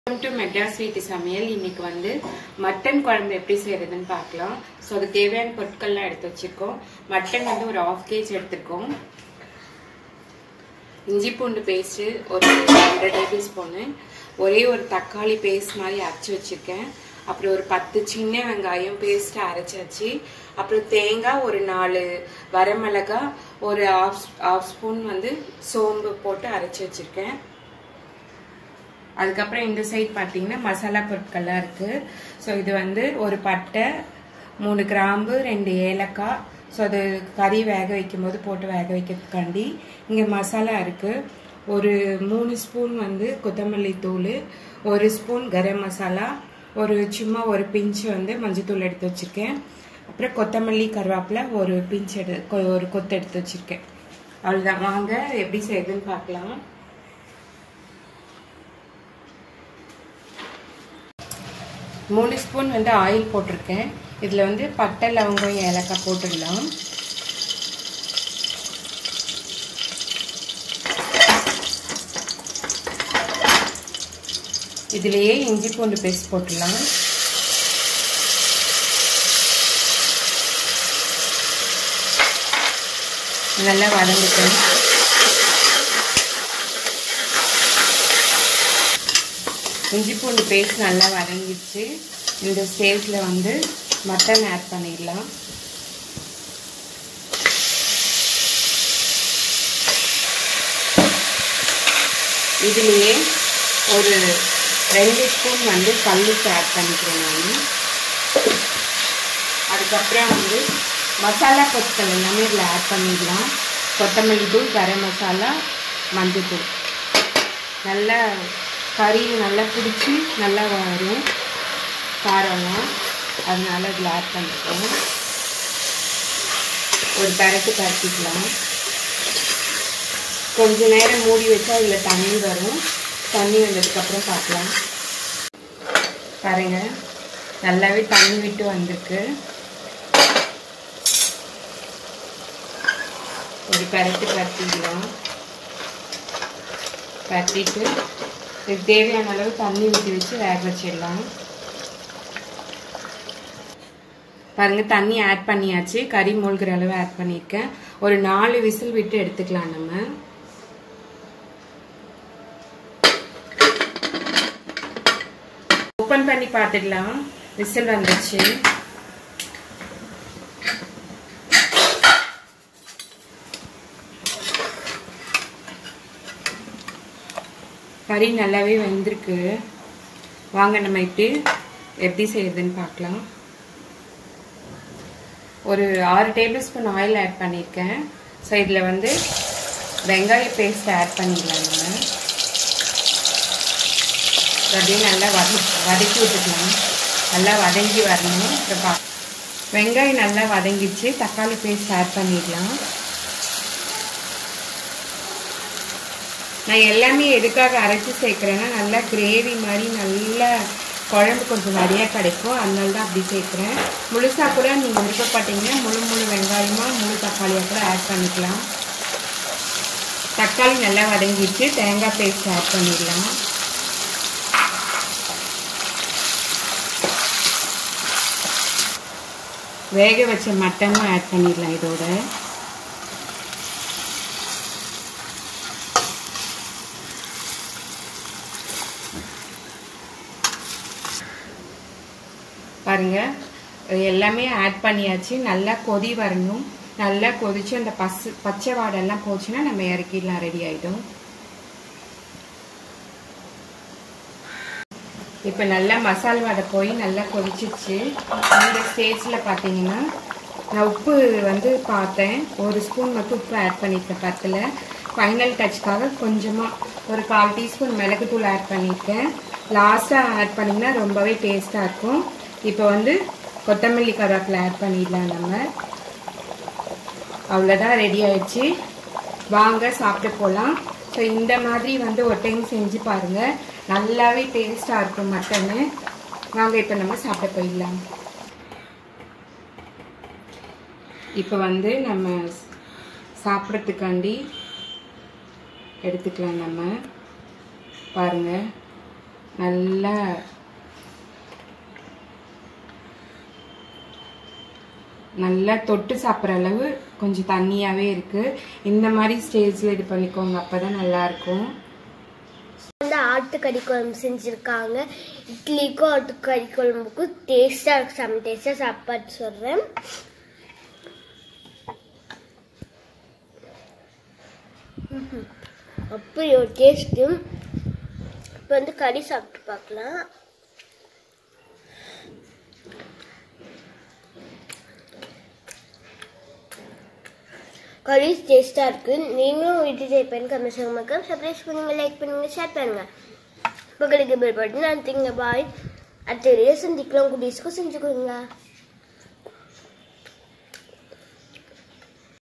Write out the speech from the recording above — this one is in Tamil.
வெல்கம் டு மெட்ராஸ் வீட்டு சமையல் இன்னைக்கு வந்து மட்டன் குழம்பு எப்படி செய்யறதுன்னு பார்க்கலாம் ஸோ அதுக்கு தேவையான பொருட்கள்லாம் எடுத்து வச்சிருக்கோம் மட்டன் வந்து ஒரு ஆஃப் கேஜ் எடுத்திருக்கோம் இஞ்சி பூண்டு பேஸ்ட்டு ஒரு ரெண்டு டேபிள் ஸ்பூனு ஒரே ஒரு தக்காளி பேஸ்ட் மாதிரி அரைச்சி வச்சிருக்கேன் அப்புறம் ஒரு பத்து சின்ன வெங்காயம் பேஸ்ட் அரைச்சாச்சு அப்புறம் தேங்காய் ஒரு நாலு வரமிளகாய் ஒரு ஆஃப் ஆஃப் ஸ்பூன் வந்து சோம்பு போட்டு அரைச்சி வச்சிருக்கேன் அதுக்கப்புறம் இந்த சைட் பார்த்தீங்கன்னா மசாலா பொருட்கள்லாம் இருக்குது ஸோ இது வந்து ஒரு பட்டை மூணு கிராம்பு ரெண்டு ஏலக்காய் ஸோ அது கறி வேக வைக்கும்போது போட்டு வேக வைக்கிறதுக்காண்டி இங்கே மசாலா இருக்குது ஒரு மூணு ஸ்பூன் வந்து கொத்தமல்லி தூள் ஒரு ஸ்பூன் கரம் மசாலா ஒரு சும்மா ஒரு பிஞ்சு வந்து மஞ்சத்தூள் எடுத்து வச்சுருக்கேன் அப்புறம் கொத்தமல்லி கருவேப்பிலை ஒரு பிஞ்சு எடு ஒரு கொத்து எடுத்து வச்சுருக்கேன் அவ்வளோதான் வாங்க எப்படி செய்யுதுன்னு பார்க்கலாம் மூணு ஸ்பூன் வந்து ஆயில் போட்டிருக்கேன் இதில் வந்து பட்டை லவங்கம் ஏலக்காய் போட்டுடலாம் இதுலேயே இஞ்சி பூண்டு பேஸ்ட் போட்டுடலாம் நல்லா வதங்கிட்டேன் இஞ்சி பூண்டு பேஸ்ட் நல்லா வதங்கிடுச்சு இந்த ஸ்டேஜில் வந்து மட்டன் ஆட் பண்ணிடலாம் இதுலேயே ஒரு ரெண்டு ஸ்பூன் வந்து கல்லுக்கு ஆட் பண்ணிக்கிறேன் நான் அதுக்கப்புறம் வந்து மசாலா பொருட்கள் எல்லாமே இதில் ஆட் பண்ணிடலாம் கொத்தமல்லி தூள் கரம் மசாலா மஞ்சள் தூள் நல்லா கறி நல்லா பிடிச்சி நல்லா வரும் காரம்லாம் அதனால இதில் ஆட் பண்ணிப்போம் ஒரு பரட்டு பரட்டிக்கலாம் கொஞ்ச நேரம் மூடி வச்சா இதில் தண்ணி வரும் தண்ணி வந்ததுக்கப்புறம் பார்க்கலாம் பாருங்க நல்லாவே தண்ணி விட்டு வந்திருக்கு ஒரு பரட்டு பரட்டிக்கலாம் பரட்டிட்டு இதுக்கு தேவையான அளவு தண்ணி ஊற்றி வச்சு வேக வச்சிடலாம் பாருங்க தண்ணி ஆட் பண்ணியாச்சு கறி மூழ்கிற அளவு ஆட் பண்ணியிருக்கேன் ஒரு நாலு விசில் விட்டு எடுத்துக்கலாம் நம்ம ஓப்பன் பண்ணி பார்த்துடலாம் விசில் வந்துச்சு கறி நல்லாவே வெந்திருக்கு வாங்க நம்ம இப்படி எப்படி செய்யுதுன்னு பார்க்கலாம் ஒரு ஆறு டேபிள் ஸ்பூன் ஆயில் ஆட் பண்ணியிருக்கேன் ஸோ இதில் வந்து வெங்காய பேஸ்ட் ஆட் பண்ணிடலாம் நம்ம அப்படியே நல்லா வத வதக்கி விட்டுக்கலாம் நல்லா வதங்கி வரணும் இப்போ வெங்காயம் நல்லா வதங்கிச்சு தக்காளி பேஸ்ட் ஆட் பண்ணிடலாம் நான் எல்லாமே எதுக்காக அரைச்சி சேர்க்குறேன்னா நல்லா கிரேவி மாதிரி நல்ல குழம்பு கொஞ்சம் நிறையா கிடைக்கும் அதனால தான் அப்படி சேர்க்குறேன் முழுசாக கூட நீங்கள் விருப்பப்பட்டீங்கன்னா முழு முழு வெங்காயமாக முழு தக்காளியாக கூட ஆட் பண்ணிக்கலாம் தக்காளி நல்லா வதங்கிடுச்சு தேங்காய் பேஸ்ட் ஆட் பண்ணிடலாம் வேக வச்ச மட்டனும் ஆட் பண்ணிடலாம் இதோட பாருங்க எல்லாமே ஆட் பண்ணியாச்சு நல்லா கொதி வரணும் நல்லா கொதிச்சு அந்த பசு பச்சை வாடெல்லாம் போச்சுன்னா நம்ம இறக்கிடலாம் ரெடி ஆகிடும் இப்போ நல்லா மசால் வடை போய் நல்லா கொதிச்சிச்சு இந்த ஸ்டேஜில் பார்த்தீங்கன்னா நான் உப்பு வந்து பார்த்தேன் ஒரு ஸ்பூன் மட்டும் உப்பு ஆட் பண்ணியிருக்கேன் பத்தில் ஃபைனல் டச்சுக்காக கொஞ்சமாக ஒரு கால் டீஸ்பூன் மிளகுத்தூள் ஆட் பண்ணியிருக்கேன் லாஸ்ட்டாக ஆட் பண்ணிங்கன்னா ரொம்பவே டேஸ்ட்டாக இருக்கும் இப்போ வந்து கொத்தமல்லி கருவேப்பிலை ஆட் பண்ணிடலாம் நம்ம அவ்வளோதான் ரெடி ஆயிடுச்சு வாங்க சாப்பிட்டு போகலாம் ஸோ இந்த மாதிரி வந்து ஒரு டைம் செஞ்சு பாருங்கள் நல்லாவே டேஸ்ட்டாக இருக்கும் மட்டனு வாங்க இப்போ நம்ம சாப்பிட போயிடலாம் இப்போ வந்து நம்ம சாப்பிட்றதுக்காண்டி எடுத்துக்கலாம் நம்ம பாருங்கள் நல்லா நல்லா தொட்டு சாப்பிட்ற அளவு கொஞ்சம் தண்ணியாகவே இருக்குது இந்த மாதிரி ஸ்டேஜில் இது பண்ணிக்கோங்க அப்போ தான் நல்லாயிருக்கும் வந்து ஆட்டுக்கறி குழம்பு செஞ்சுருக்காங்க இட்லிக்கும் ஆட்டுக்கறி குழம்புக்கும் டேஸ்டாக இருக்கு செம்ம டேஸ்டாக சாப்பாடு சொல்கிறேன் அப்படி ஒரு டேஸ்ட்டு இப்போ வந்து கறி சாப்பிட்டு பார்க்கலாம் கறி டேஸ்ட்டாக இருக்குது நீங்களும் வீட்டு ட்ரை பண்ணி கமெண்ட் சொல்லுங்க சப்ஸ்கிரைப் பண்ணுங்கள் லைக் பண்ணுங்கள் ஷேர் பண்ணுங்கள் பக்கத்துக்கு பில் பட்டன் அழுத்திங்க பாய் அடுத்த வீடியோ சந்திக்கலாம் குட்டீஸ்க்கும் செஞ்சு கொடுங்க